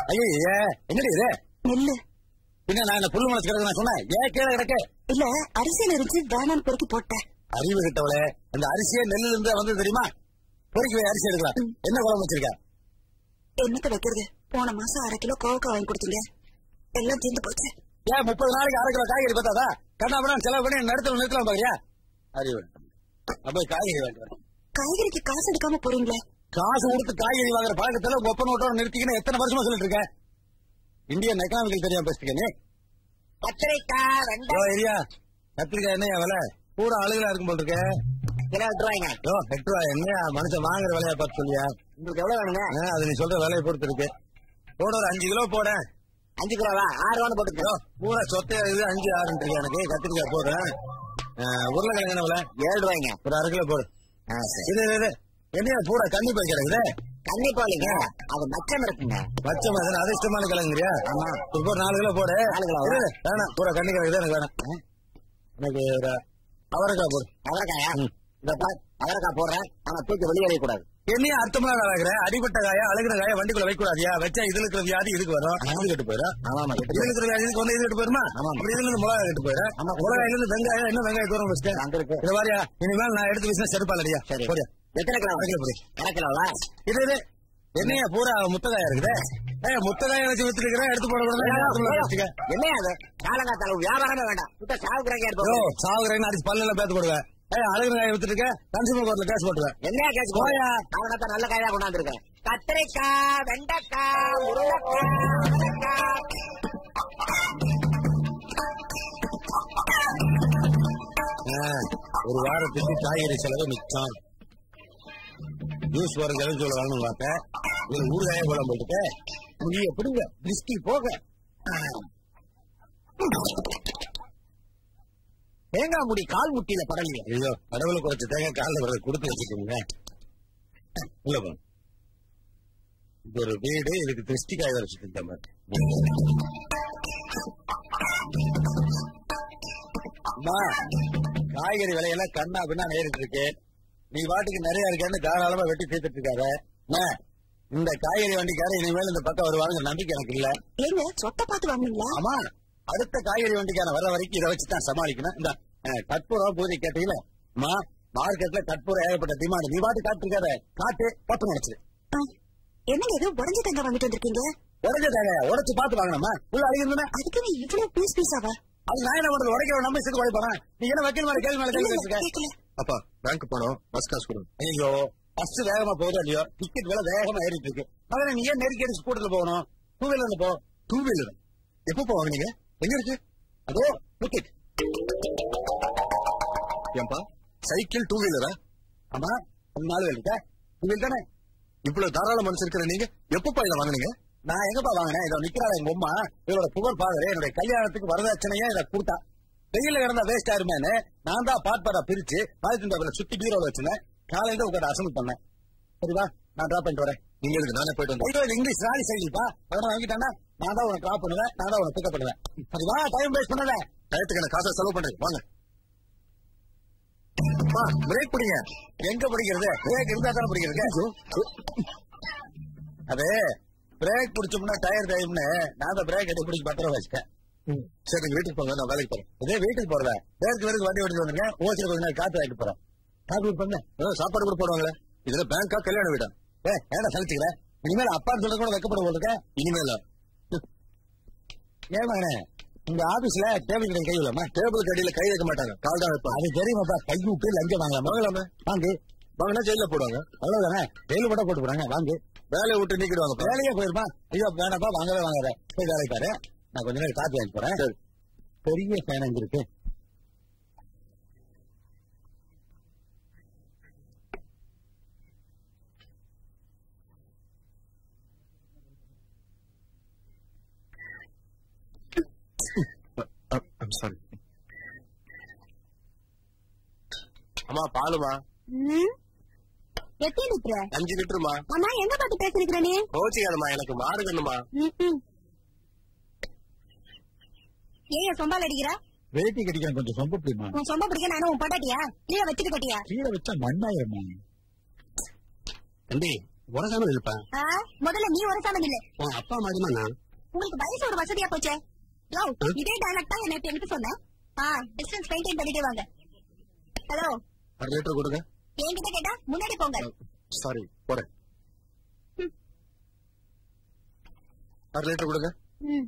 ஐயோ என்னடி இது நெல்லு பின்ன நான் இந்த புல்லு முளைச்சு கிடக்கு நான் சொன்னேன் ஏன் கீழே கிடக்கு இல்ல அரிசியில இருந்துச்சு வேணாம்னு பொறுக்கி போட்டேன் அறிவு கிட்டவளே அந்த அரிசியே நெல்லுல இருந்து வந்து தெரியுமா பொறுக்கி போய் அரிசி எடுக்கலாம் என்ன குழம்பு வச்சிருக்க என்னத்த வைக்கிறது போன மாசம் அரை கிலோ கோவக்காய் வாங்கி கொடுத்தீங்க எல்லாம் தீர்ந்து போச்சு ஏன் முப்பது நாளைக்கு அரை கிலோ காய்கறி பார்த்தாதா கண்ணா செலவு பண்ணி நடத்துல நிறுத்தலாம் பாக்குறியா அறிவு அப்ப காய்கறி வாங்கிட்டு காய்கறிக்கு காசு எடுக்காம போறீங்களே காசு கொடுத்து காய்கறி வாங்குற பழக்கத்துல ஒப்பன் ஓட்டோட நிறுத்திக்கின்னு எத்தனை வருஷமா சொல்லிட்டு இருக்க இந்தியன் எக்கனாமிக்கல் தெரியாம பேசிட்டு நீ கத்திரிக்காய் ஓ ஏரியா கத்திரிக்காய் என்னையா விலை கூட அழுகலா இருக்கும் போல் இருக்க கிலோ எட்டு ரூபாய்ங்க ஓ எட்டு ரூபா என்னையா மனுஷன் வாங்குற விலையை பார்த்து சொல்லியா உங்களுக்கு எவ்வளவு வேணுங்க ஆ, அது நீ சொல்ற விலையை பொறுத்து இருக்கு போட ஒரு அஞ்சு கிலோ போட அஞ்சு கிலோவா ஆறு ரூபான்னு போட்டுக்கோ பூரா சொத்தையா இது அஞ்சு ஆறுன்னு இருக்கு எனக்கு கத்திரிக்காய் போடுறேன் உருளைக்கிழங்கு என்ன விலை ஏழு ரூபாய்ங்க ஒரு அரை கிலோ போடு இது இது, இது என்னையா பூரா கண்ணி போய் கிடக்குது கண்ணி போலீங்க அது மச்சம் இருக்குங்க பச்சை மாதிரி அதிர்ஷ்டமான கிழங்குறியா ஆமா. இப்போ ஒரு நாலு கிலோ போடு நாலு கிலோவா? இரு, வேணாம் பூரா கண்ணி கிழங்கு எனக்கு வேணாம் எனக்கு ஒரு அவரைக்காய் போடு அவரைக்காயா ம். இதப்பா அவரைக்காய் போடுறேன் ஆனா தூக்கி வெளியே கூடாது என்னையும் அர்த்தமா நான் வைக்கிறேன் அடிபட்ட காய அழுகிற காய வண்டிக்குள்ள வைக்க கூடாதியா வச்சா இதுல இருக்கிற வியாதி இதுக்கு வரும் இது கெட்டு போயிடும் ஆமா இதுல இருக்கிற வியாதி இதுக்கு வந்து இது கெட்டு போயிருமா ஆமா. அப்படி இதுல இருந்து மிளகா கெட்டு போயிடும் ஆமா. மிளகாயில இருந்து வெங்காயம் இன்னும் வெங்காயம் தூரம் வச்சுட்டேன் அங்க இருக்கு இது மாதிரியா இனிமேல் நான் எடுத்து பிசினஸ் எடுப்பாளடியா சரி போடியா எத்தனை கிலோ அரை கிலோ போடு. அரை கிலோவா இது இது என்னையா பூரா முத்தகாயா இருக்குது ஏய் முத்தகாய வச்சு வித்துருக்கிறேன் எடுத்து போட கூடாது என்னையா அது காலங்காத்தால வியாபாரமே வேண்டாம் சுத்த சாவு கிரகியா யோ இருப்போம் சாவுகிறேன்னு அடிச்சு பல்ல பேத்து போடுவேன் ஏய் அழுகிற காய வித்துட்டு இருக்க கன்சூமர் கோர்ட்ல கேஸ் போட்டுவேன் என்னையா கேஸ் போயா. காலங்காத்தா நல்ல காயா கொண்டாந்துருக்கேன் கத்திரிக்காய் வெண்டைக்காய் உருளைக்காய் அவரைக்காய். ஆ, ஒரு வாரத்துக்கு காய்கறி செலவு மிச்சம் ஜூஸ் போற ஜலஞ்சோல வாங்கணும் பார்த்தேன் இதுல ஊறுகாய குழம்பு போட்டுட்டு முடிய பிடுங்க பிரிஸ்கி போக தேங்காய் முடி கால் முட்டியில படலையே ஐயோ கடவுளை குறைச்ச தேங்காய் காலில் வர கொடுத்து வச்சுக்கோங்க இல்ல பா இது ஒரு வீடு இதுக்கு திருஷ்டி காய் வரைச்சிட்டு இருந்த மாதிரி அம்மா காய்கறி விலையெல்லாம் கண்ணா பின்னா நேரிட்டு இருக்கு நீ பாட்டுக்கு நிறைய இருக்கேன்னு தாராளமா வெட்டி தீர்த்துட்டு இருக்காத அம்மா, இந்த காய்கறி வண்டிக்கார இனிமேல் இந்த பக்கம் வருவாங்க நம்பிக்கை எனக்கு இல்ல ஏங்க சொத்தை பார்த்து வாங்குனீங்களா ஆமா அடுத்த காய்கறி வண்டிக்கான வர வரைக்கும் இதை வச்சு தான் சமாளிக்கணும் இந்த அஹ், கற்பூரம் பூஜை கேட்டீங்களா அம்மா மார்க்கெட்ல கற்பூரம் ஏகப்பட்ட டிமாண்ட் நீ பாட்டு காட்டு இருக்காத காட்டு பத்து நினைச்சு ஆ, என்னங்க இது உடஞ்ச தேங்காய் வாங்கிட்டு வந்திருக்கீங்க உடஞ்ச தேவையா உடைச்சு பார்த்து வாங்கணுமா உள்ள அழிக்கணும்னா அதுக்கு நீ இவ்வளவு பீஸ் பீஸாவா அது நான் என்ன பண்றது உடைக்கிற நம்ம இஷ்டத்துக்கு உடைப்பானே நீ என்ன வக்கீல் மேல கேள்வி மேல கேள்வி வச்சிருக்க கேட்கல அப்பா பேங்க் போனோம் பஸ் காசு கொடுங்க ஐயோ பஸ் வேகமா போகுதோ இல்லையோ டிக்கெட் விலை வேகமா ஏறிட்டு இருக்கு மகனே நீ ஏன் நெருக்கி அடிச்சு கூட்டத்துல போகணும் டூ வீலர்ல போ டூ வீலர் எப்போ வாங்குனீங்க எங்க இருக்கு அதோ டிக்கெட் ஏன்பா சைக்கிள் டூ வீலரா ஆமா ஒரு நாலு வேலை இருக்கா டூ வீலர் தானே இவ்வளவு தாராள மனசு இருக்கிற நீங்க எப்பப்பா இதை வாங்குனீங்க நான் எங்கப்பா வாங்கினேன் இதோ நிக்கிறாள் எங்க அம்மா இவரோட புகழ் பாக்குறேன் என்னுடைய கல்யாணத்துக்கு வரதட்சணையா இதை கொடுத்தா வெயில கிடந்தா வேஸ்ட் ஆயிருமேன்னு நான் தான் பாட் பாட்டா பிரிச்சு பாலித்தீன் பேப்பர்ல சுத்தி பீரோல வச்சிருந்தேன் காலையில உட்காந்து அசம்பிள் பண்ணேன் சரிவா நான் டிராப் பண்ணிட்டு வரேன் நீங்க எதுக்கு நானே போயிட்டு வந்தேன் ஐயோ இது இங்கிலீஷ் ராணி சைலிப்பா அதனால வாங்கிட்டானா நான் தான் உனக்கு டிராப் பண்ணுவேன் நான் தான் உனக்கு பிக்கப் பண்ணுவேன் சரிவா டைம் வேஸ்ட் பண்ணல டயத்துக்கு எனக்கு காசை செலவு பண்றேன் வாங்க அப்பா பிரேக் பிடிங்க எங்க பிடிக்கிறது பிரேக் இருந்தா தானே பிடிக்கிறது அது பிரேக் பிடிச்சோம்னா டயர் டைம்னு நான் தான் பிரேக் எடுத்து பிடிச்சி பத்திரம் வச்சுட்டேன் சரி நீங்க வீட்டுக்கு போங்க நான் வேலைக்கு போறேன் இதே வீட்டுக்கு போறதா பேருக்கு பேருக்கு வண்டி ஓடிட்டு வந்திருக்கேன் ஓசில கொஞ்ச நேரம் காத்து வாங்கிட்டு போறேன் காத்து பண்ண ஆ, சாப்பாடு கூட போடுவாங்களே இதுல பேங்கா கல்யாண வீடா ஏ ஏடா சலிச்சுக்கிறேன் இனிமேல் அப்பான்னு சொல்ல கூட வைக்கப்பட போல இனிமேல ஏன் மகனே உங்க ஆபீஸ்ல டேபிள் கடை கை விடலாமா டேபிள் கடியில கை வைக்க மாட்டாங்க கால் தான் வைப்பாங்க அது தெரியுமாப்பா கை விட்டு லஞ்சம் வாங்கலாமா வாங்கலாமே வாங்கு வாங்கினா ஜெயில போடுவாங்க அவ்வளவுதானே ஜெயிலு போட்டா போட்டு போறாங்க வாங்கு வேலையை விட்டு நீக்கிடுவாங்க வேலையே போயிருமா ஐயோ வேணாப்பா வாங்கவே வாங்குற போய் வேலைக்கு பாரு நான் கொஞ்ச நேரம் காத்து வாங்கி போறேன் சரி. பெரிய ஃபேன் அங்க இருக்கு ஐம் சாரி அம்மா பாலுமா ம்? எத்தனை லிட்டர் அஞ்சு லிட்டருமா அம்மா எங்க பார்த்து பேசிருக்கிற நீ கோச்சிக்காதம்மா எனக்கு மாடு கண்ணுமா ம்ம். ஏன் சொம்பால் அடிக்கிற வேட்டி கடிக்கிறேன் கொஞ்சம் சொம்ப பிடிமா உன் சொம்ப பிடிக்க நானும் உன் பொண்டாட்டியா கீழே வச்சுட்டு கட்டியா கீழே வச்சா மண்ணாயிரமா தம்பி உரசாம இருப்பேன் ஆ, முதல்ல நீ ஒரு சாமி இல்ல உன் அப்பா மாதிரிமா நான் உங்களுக்கு வயசு ஒரு வசதியா போச்சே யோ இதே டைலாக் தான் எனக்கு என்கிட்ட சொன்னேன் ஆ டிஸ்டன்ஸ் மெயின்டைன் பண்ணிட்டே வாங்க ஹலோ அரை லிட்டர் கொடுங்க என்கிட்ட கேட்டா முன்னாடி போங்க சாரி போறேன் ம். அரை லிட்டர் கொடுங்க ம்.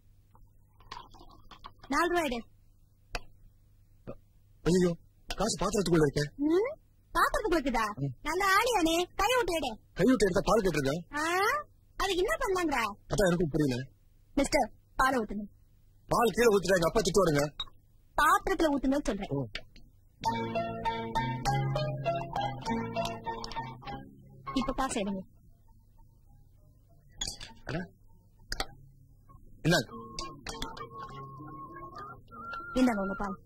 நாலு ரூபாய் எடு ஐயோ காசு பாத்திரத்துக்குள்ள இருக்கேன் ம்? பாத்திரத்துக்கு இருக்குதா நல்ல ஆளியானே கை விட்டு எடு கை விட்டு எடுத்தா பால் கேட்டுருங்க ஆ, அதுக்கு என்ன பண்ணாங்க அதான் எனக்கும் புரியல மிஸ்டர் பாலை ஊத்துங்க பால் கீழே ஊத்திட்டாங்க அப்பா திட்டு வருங்க பாத்திரத்துல ஊத்துங்கன்னு சொல்றேன் ஓ. இப்ப காசு எடுங்க இந்தாங்க இந்தாங்க உங்க பால்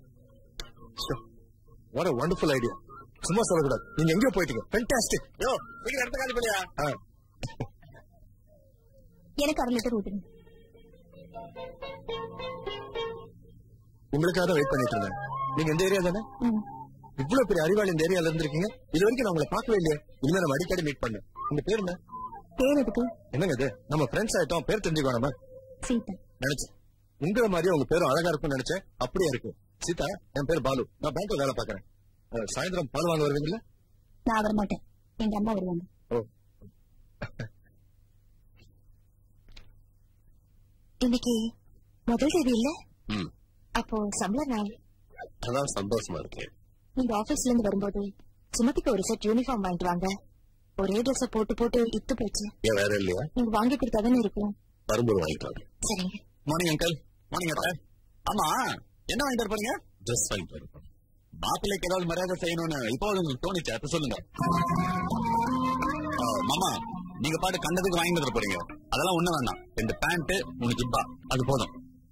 வாட் வண்டர்ஃபுல் ஐடியா சும்மா சொல்லக்கூடாது நீங்க எங்கேயோ போயிட்டீங்க ஃபென்டாஸ்டிக் யோ சீக்கிரம் இடத்த காலி பண்ணியா எனக்கு அரை லிட்டர் ஊத்துங்க உங்களுக்காக தான் வெயிட் பண்ணிட்டு இருந்தேன் நீங்க இந்த ஏரியா தானே ம். இவ்வளவு பெரிய அறிவாளி இந்த ஏரியால இருந்திருக்கீங்க இது வரைக்கும் நான் உங்களை பார்க்கவே இல்லையே இனிமே நம்ம அடிக்கடி மீட் பண்ணேன் உங்க பேர் என்ன பேர் எதுக்கு என்னங்க இது நம்ம ஃப்ரெண்ட்ஸ் ஆயிட்டோம் பேர் தெரிஞ்சுக்கோ நம்ம சீதா நினைச்சேன் உங்களை மாதிரியே உங்க பேரும் அழகா இருக்கும்னு நினைச்சேன் அப்படியே இருக்கு சீதா என் பேர் பாலு நான் பேங்க்ல வேலை பாக்குறேன் அஹ், சாயந்தரம் பால் வாங்க வருவீங்களா நான் வர மாட்டேன் எங்க அம்மா வருவாங்க ஓ இன்னைக்கு முதல் தேதி இல்ல ம் அப்போ சம்பள நாள் அதான் சந்தோஷமா இருக்கு நீங்க ஆபீஸ்ல இருந்து வரும்போது சுமதிக்கு ஒரு செட் யூனிஃபார்ம் வாங்கிட்டு வாங்க ஒரே ட்ரெஸ் போட்டு போட்டு இத்து போச்சு ஏன் வேற இல்லையா நீங்க வாங்கி கொடுத்தாதானே இருக்கும் வரும்போது வாங்கிக்கலாம் சரிங்க மார்னிங் அங்கிள் மார்னிங் அங்கிள் ஆமா என்ன வாங்கிட்டு இருப்பீங்க ட்ரெஸ் வாங்கிட்டு வரேன். மாப்பிள்ளைக்கு ஏதாவது மரியாதை செய்யணும்னு இப்போ உங்களுக்கு தோணுச்சு அப்ப சொல்லுங்க ஆ, மாமா நீங்க பாட்டு கண்டதுக்கு வாங்கிட்டு வந்துட போறீங்க அதெல்லாம் ஒண்ணு வேண்டாம் ரெண்டு பேண்ட் மூணு ஜிப்பா அது போதும்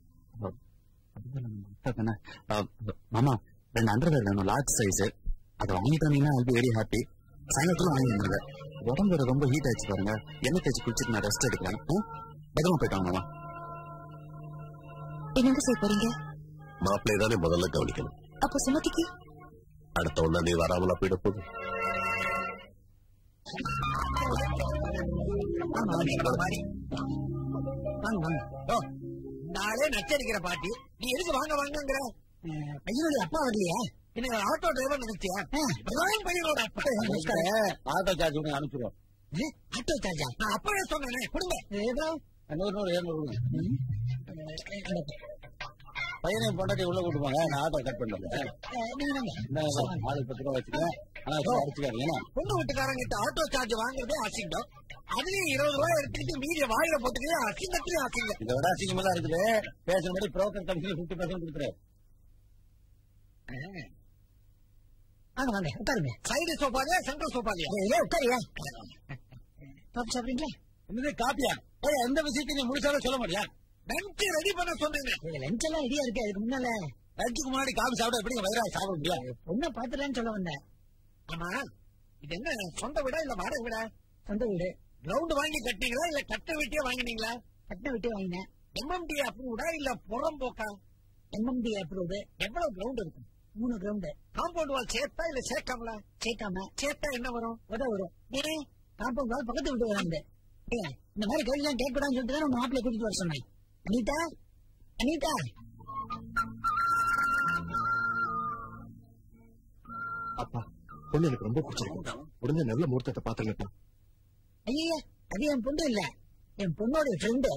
மாமா ரெண்டு அண்டர்வேர் வேணும் லார்ஜ் சைஸ் அதை வாங்கிட்டு வந்தீங்கன்னா அது வெரி ஹாப்பி சாயங்காலத்துல வாங்கி வந்துருங்க உடம்பு வேற ரொம்ப ஹீட் ஆயிடுச்சு பாருங்க எண்ணெய் தேய்ச்சி குளிச்சுட்டு நான் ரெஸ்ட் எடுக்கிறேன் ஆ? பத்திரமா போயிட்டு வாங்க மாமா என்னங்க செய்ய போறீங்க மாப்பிள்ளையை தானே முதல்ல கவனிக்கணும் அப்போ சுமதிக்கு அடுத்த ஒன்னா நீ வராமலா போயிட போகுது நாளே நச்சரிக்கிற பாட்டி நீ எதுக்கு வாங்க வாங்கங்கிற பையனுடைய அப்பா வரலையா என்ன ஆட்டோ டிரைவர் நினைச்சியா பிரதான பையனோட அப்பா ஆட்டோ சார்ஜ் ஒன்று அனுப்பிச்சிடுவோம் ஏ, ஆட்டோ சார்ஜா நான் அப்பவே சொன்னேனே கொடுங்க ஏதோ நூறு நூறு ஏழுநூறு பையனை பொண்டாட்டி உள்ள கூட்டு போங்க நான் ஆட்டோ கட் பண்ணுறேன் நாலு பத்து ரூபா வச்சுக்கேன் ஆனா அடிச்சுக்காரு ஏன்னா பொண்ணு வீட்டுக்காரங்கிட்ட ஆட்டோ சார்ஜ் வாங்குறதே அசிங்கம் அதுலயும் இருபது ரூபாய் எடுத்துக்கிட்டு மீதிய வாயில போட்டுக்கிட்டு அசிங்கத்திலயும் அசிங்கம் இதை விட அசிங்கமெல்லாம் இருக்குது பேசுறபடி புரோக்கர் கமிஷன் ஃபிஃப்டி பர்சன்ட் கொடுத்துரு வாங்க வாங்க உட்காருங்க சைடு சோஃபாலியா சென்ட்ரல் சோஃபாலியா ஏ உட்காரியா காப்பி சாப்பிடுறீங்களா என்னது காப்பியா ஏய் எந்த விஷயத்தையும் நீ முடிச்சாலும் சொல்ல மாட்டியா லஞ்ச் ரெடி பண்ண சொன்னீங்க லஞ்ச் எல்லாம் ரெடியா இருக்கு அதுக்கு முன்னால லஞ்சுக்கு முன்னாடி காபி சாப்பிட எப்படி வயிறா சாப்பிட முடியாது பொண்ணை பாத்துலன்னு சொல்ல வந்தேன் ஆமா இது என்ன சொந்த வீடா இல்ல வாடகை வீடா சொந்த வீடு கிரவுண்ட் வாங்கி கட்டினீங்களா இல்ல கட்ட வீட்டே வாங்கினீங்களா கட்ட வீட்டே வாங்கினேன் எம்எம்டி அப்ரூவ்டா இல்ல புறம்போக்கா எம்எம்டி அப்ரூவ்டு எவ்வளவு கிரவுண்ட் இருக்கு மூணு கிரவுண்ட் காம்பவுண்ட் வால் சேர்த்தா இல்ல சேர்க்காமலா சேர்க்காம சேர்த்தா என்ன வரும் உத வரும் ஏன் காம்பவுண்ட் வால் பக்கத்து வீட்டு வராங்க ஏன் இந்த மாதிரி கேள்வி எல்லாம் கேட்கக்கூடாதுன்னு சொல்லிட்டு தான் உங்க மாப்பிள்ளை கூட்டிட்டு வர சொன்னேன் அனிதா அனிதா அப்பா பொண்ணு எனக்கு ரொம்ப பிடிச்சிருக்கு உடனே நல்ல முகூர்த்தத்தை பாத்துருங்கப்பா ஐயா அது என் பொண்ணு இல்ல என் பொண்ணோட ஃப்ரெண்டு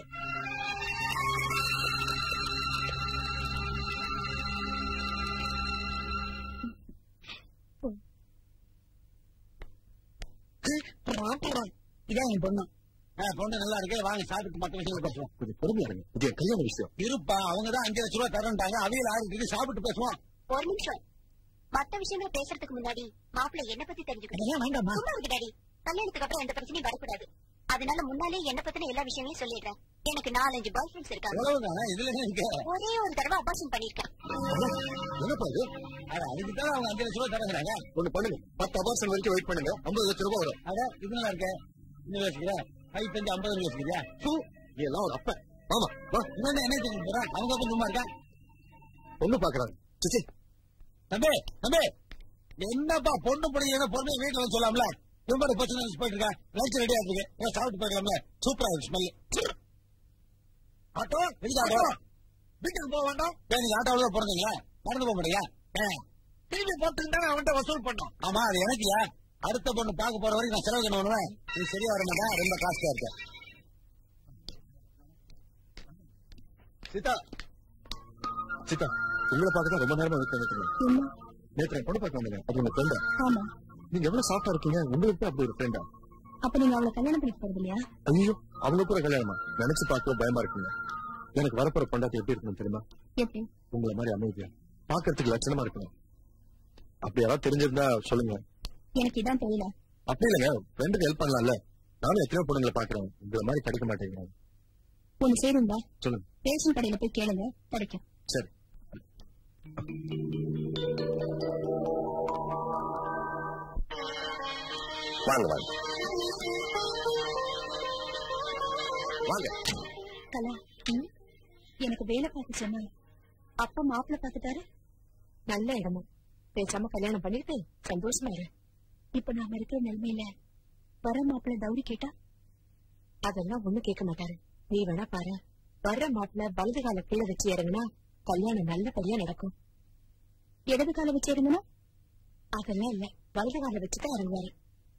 இதான் என் பொண்ணு ஆ, பொண்ணு நல்லா இருக்கு வாங்க சாப்பிட்டு மற்ற விஷயங்கள் பேசுவோம் கொஞ்சம் பொறுமையா இருங்க இது என் கல்யாண விஷயம் இருப்பா அவங்க தான் அஞ்சு லட்ச ரூபா தரேன்ட்டாங்க அவியல் ஆறு இருக்கு சாப்பிட்டு பேசுவோம் ஒரு நிமிஷம் மத்த விஷயங்களை பேசுறதுக்கு முன்னாடி மாப்பிள்ளை என்ன பத்தி தெரிஞ்சுக்கணும் அதெல்லாம் வேண்டாமா சும்மா இருக்கு டாடி கல்யாணத்துக்கு அப்புறம் எந்த பிரச்சனையும் வரக்கூடாது அதனால முன்னாலே என்ன பத்தின எல்லா விஷயங்களையும் சொல்லிடுறேன் எனக்கு நாலஞ்சு பாய் ஃப்ரெண்ட்ஸ் இருக்காங்க எவ்வளவுங்க இதுல என்ன இருக்கு ஒரே ஒரு தடவை அபார்ஷன் பண்ணிருக்கேன் என்னப்பா இது அட, அதுக்கு தான் அவங்க அஞ்சு லட்ச ரூபா தரேங்கிறாங்க ஒண்ணு பண்ணுங்க பத்து அபார்ஷன் வரைக்கும் வெயிட் பண்ணுங்க ஐம்பது லட்சம் ரூபாய் வரும் அட இது நல்லா இருக்கு இன்னும் யோசிக்கிறேன் ஐம்பத்தஞ்சு ஐம்பது யோசிக்கிறியா சூ, நீ எல்லாம் ஒரு அப்ப ஆமா வா இன்னொன்னு என்ன தெரிஞ்சு போறான் அவங்க அப்ப சும்மா இருக்கா பொண்ணு பாக்குறாங்க சிச்சி தம்பி தம்பி என்னப்பா பொண்ணு பிடிக்கிற பொண்ணு வீட்டுல வந்து சொல்லாம்ல ரொம்ப பிரச்சனை போயிட்டு இருக்கேன் லஞ்ச் ரெடியா இருக்கு ஏன் சாப்பிட்டு போயிடலாம்ல சூப்பரா இருக்கு ஸ்மெல் ஆட்டோ எதுக்கு ஆட்டோ? வீட்டுக்கு போக வேண்டாம் ஏன் நீங்க ஆட்டோவில் தான் பிறந்தீங்களா நடந்து போக மாட்டீங்க திரும்பி போட்டுக்கு தானே அவன்கிட்ட வசூல் பண்ணோம் ஆமா அது எனக்குயா அடுத்த பொண்ணு பார்க்க போற வரைக்கும் நான் செலவு பண்ண பண்ணுவேன் நீ சரியா வர மாட்டேன் ரொம்ப காஸ்ட்லியா இருக்க சீதா சீதா உங்களை பார்க்க தான் ரொம்ப நேரமா வெயிட் பண்ணிட்டு இருந்தேன். என்ன நேற்று என் பொண்ணு பார்க்க வந்தீங்க அது உங்க ஃப்ரெண்டா ஆமா நீங்க எவ்வளவு சாஃப்டா இருக்கீங்க உங்களுக்கு தான் அப்படி ஒரு ஃப்ரெண்டா அப்ப நீங்க அவளை கல்யாணம் பண்ணிக்க போறது இல்லையா ஐயோ அவங்க கூட கல்யாணமா நினைச்சு பார்க்க பயமா இருக்குங்க எனக்கு வரப்போற பொண்டாட்டி எப்படி இருக்கணும் தெரியுமா எப்படி உங்களை மாதிரி அமைதியா பாக்குறதுக்கு லட்சணமா இருக்கணும் அப்படி யாராவது தெரிஞ்சிருந்தா சொல்லுங்க எனக்கு இதான் தெரியல அப்படி இல்லைங்க ஃப்ரெண்டுக்கு ஹெல்ப் பண்ணலாம்ல நானும் எத்தனையோ பொண்ணுங்களை பாக்குறேன் உங்களை மாதிரி கிடைக்க மாட்டேங்கிறாங்க ஒண்ணு செய்யுங்க சொல்லுங்க ரேஷன் கடையில போய் கேளுங்க கிடைக்கும் சரி வாங்க வாங்க வாங்க கலா ம்? எனக்கு வேலை பார்த்து சொன்னா அப்பா மாப்பிள்ள பார்த்துட்டாரு நல்ல இடமும் பேசாம கல்யாணம் பண்ணிட்டு சந்தோஷமா இரு இப்ப நாம இருக்கிற நிலைமையில வர மாப்பிள்ள தௌரி கேட்டா அதெல்லாம் ஒண்ணு கேட்க மாட்டாரு நீ வேணா பாரு வர்ற மாப்பிள்ள வலது கால கீழே வச்சு இறங்குனா கல்யாணம் நல்லபடியா நடக்கும் இடது கால வச்சு இறங்குனா அதெல்லாம் இல்ல வலது கால வச்சுதான் இறங்குவாரு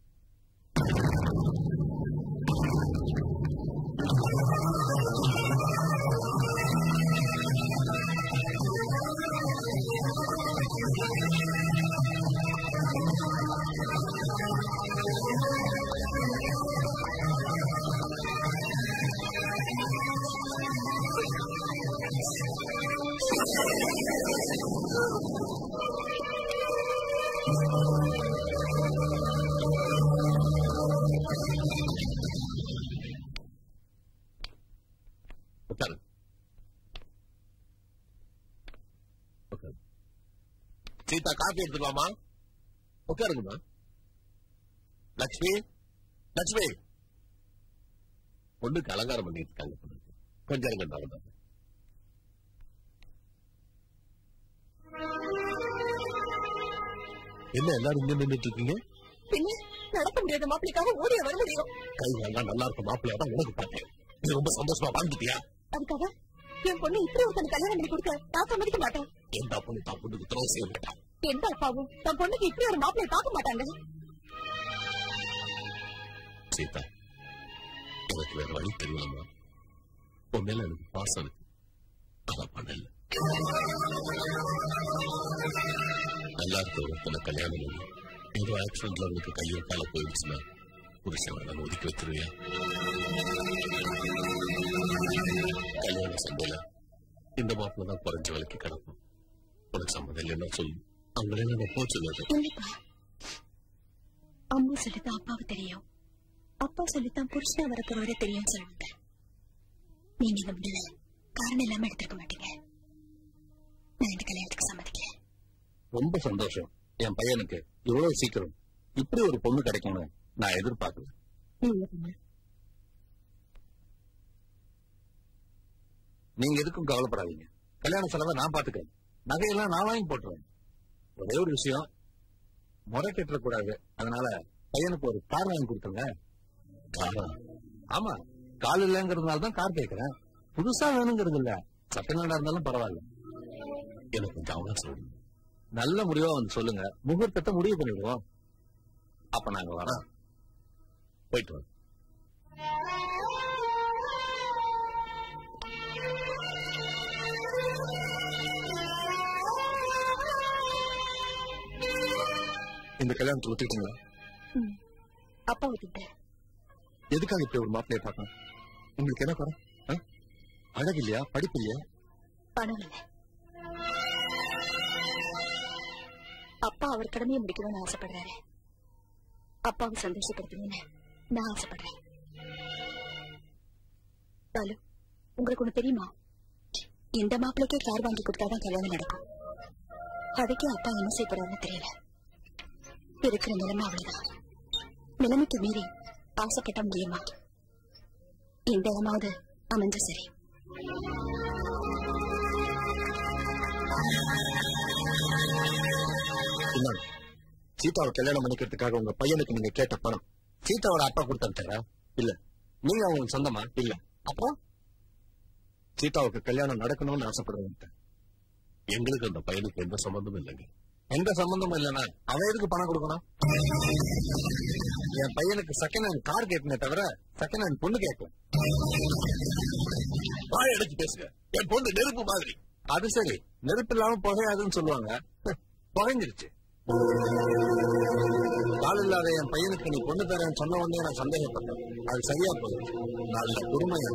உட்காரு உட்காரு சீதா காஃபி எடுத்துக்கலாமா உட்காருங்கம்மா லட்சுமி லட்சுமி பொண்ணுக்கு அலங்காரம் பண்ணிட்டு இருக்காங்க போல இருக்கு. கொஞ்சம் இருங்க நான் வந்துடுறேன். என்ன எல்லாரும் இங்க நின்றுட்டு இருக்கீங்க பின்ன நடக்க முடியாத மாப்பிளைக்காக ஓடிய வர முடியும் கை நல்லா நல்லா இருக்க மாப்பிள்ளையா தான் உனக்கு பார்த்தேன் நீ ரொம்ப சந்தோஷமா வாழ்ந்துட்டியா அதுக்காக என் பொண்ணு இப்படி ஒருத்தன் கல்யாணம் பண்ணி கொடுக்க நான் சம்மதிக்க மாட்டேன் எந்த பொண்ணு தான் பொண்ணுக்கு துரோகம் செய்ய மாட்டான் எந்த அப்பாவும் தன் பொண்ணுக்கு இப்படி ஒரு மாப்பிளைய பார்க்க மாட்டாங்க சீதா எனக்கு வேற வழி தெரியலம்மா உன் மேல எனக்கு பாசம் இருக்கு அதான் பண்ணல நல்லா இருக்க ஒருத்தனை கல்யாணம் பண்ணி ஏதோ ஆக்சிடென்ட்ல அவனுக்கு கையோ கால போயிடுச்சுன்னா புருஷன் வேணாலும் ஒதுக்கி வச்சிருவியா கல்யாண சண்டையில இந்த மாப்பிள்ள தான் குறைஞ்ச விலைக்கு கிடக்கும் உனக்கு சம்மதம் இல்லைன்னா சொல்லு அவங்களே நான் போச்சு இல்லப்பா அம்மா சொல்லித்தான் அப்பாவுக்கு தெரியும் அப்பா சொல்லித்தான் புருஷனா வரப்போறோட தெரியும் சொல்லுங்க நீங்க இந்த முடியல காரணம் இல்லாம எடுத்திருக்க மாட்டீங்க நான் இந்த கல்யாணத்துக்கு சம்மதிக்கிறேன் ரொம்ப சந்தோஷம் என் பையனுக்கு இவ்வளவு சீக்கிரம் இப்படி ஒரு பொண்ணு கிடைக்கும்னு நான் எதிர்பார்க்கல நீங்க பொண்ணு நீங்க எதுக்கும் கவலைப்படாதீங்க கல்யாண செலவை நான் பாத்துக்கிறேன் நகையெல்லாம் நான் வாங்கி போட்டுருவேன் ஒரே ஒரு விஷயம் முறை கட்டக்கூடாது அதனால பையனுக்கு ஒரு கார் வாங்கி கொடுத்துருங்க காரா ஆமா கால் இல்லைங்கிறதுனால தான் கார் கேட்கிறேன் புதுசா வேணுங்கிறது இல்ல சட்டநாடா இருந்தாலும் பரவாயில்ல எனக்கு கொஞ்சம் அவகாசம் சொல்லு நல்ல முடிவா வந்து சொல்லுங்க முகூர்த்தத்தை முடிவு பண்ணிடுவோம் அப்ப நாங்க வரோம் போயிட்டு வா இந்த கல்யாணத்தை ஒத்துக்கிட்டீங்களா ம். அப்பா விட்டுட்டேன் எதுக்காக இப்படி ஒரு மாப்பிள்ளைய பார்க்கணும் உங்களுக்கு என்ன குறை ஆ? அழகு இல்லையா படிப்பு இல்லையா பணம் இல்லை அப்பா அவர் கடமையை முடிக்கணும்னு ஆசைப்படுறாரு அப்பாவை சந்தோஷப்படுத்தணும்னு நான் ஆசைப்படுறேன் பாலு உங்களுக்கு ஒண்ணு தெரியுமா எந்த மாப்பிள்ளைக்கே கார் வாங்கி கொடுத்தாதான் கல்யாணம் நடக்கும் அதுக்கே அப்பா என்ன செய்யப்படுறாருன்னு தெரியல இருக்கிற நிலைமை அவ்வளவுதான் நிலைமைக்கு மீறி ஆசைப்பட்ட முடியுமா இந்த இடமாவது அமைஞ்ச சரி இந்தாங்க சீதாவை கல்யாணம் பண்ணிக்கிறதுக்காக உங்க பையனுக்கு நீங்க கேட்ட பணம் சீதாவோட அப்பா கொடுத்தாரா இல்ல நீங்க அவங்களுக்கு சொந்தமா இல்ல அப்புறம் சீதாவுக்கு கல்யாணம் நடக்கணும்னு ஆசைப்படுறேன் எங்களுக்கு அந்த பையனுக்கு எந்த சம்பந்தமும் இல்லைங்க எந்த சம்பந்தமும் இல்லைன்னா அவன் எதுக்கு பணம் கொடுக்கணும் என் பையனுக்கு செகண்ட் ஹேண்ட் கார் கேட்கனே தவிர செகண்ட் ஹேண்ட் பொண்ணு கேட்கல வாய் அடிச்சு பேசுங்க என் பொண்ணு நெருப்பு மாதிரி அது சரி நெருப்பு இல்லாம புகையாதுன்னு சொல்லுவாங்க புகைஞ்சிருச்சு ஆள் இல்லாத என் பையனுக்கு நீ பொண்ணு தரேன்னு சொன்ன உடனே நான் சந்தேகப்பட்டேன் அது சரியா போகுது நல்ல குடுமையா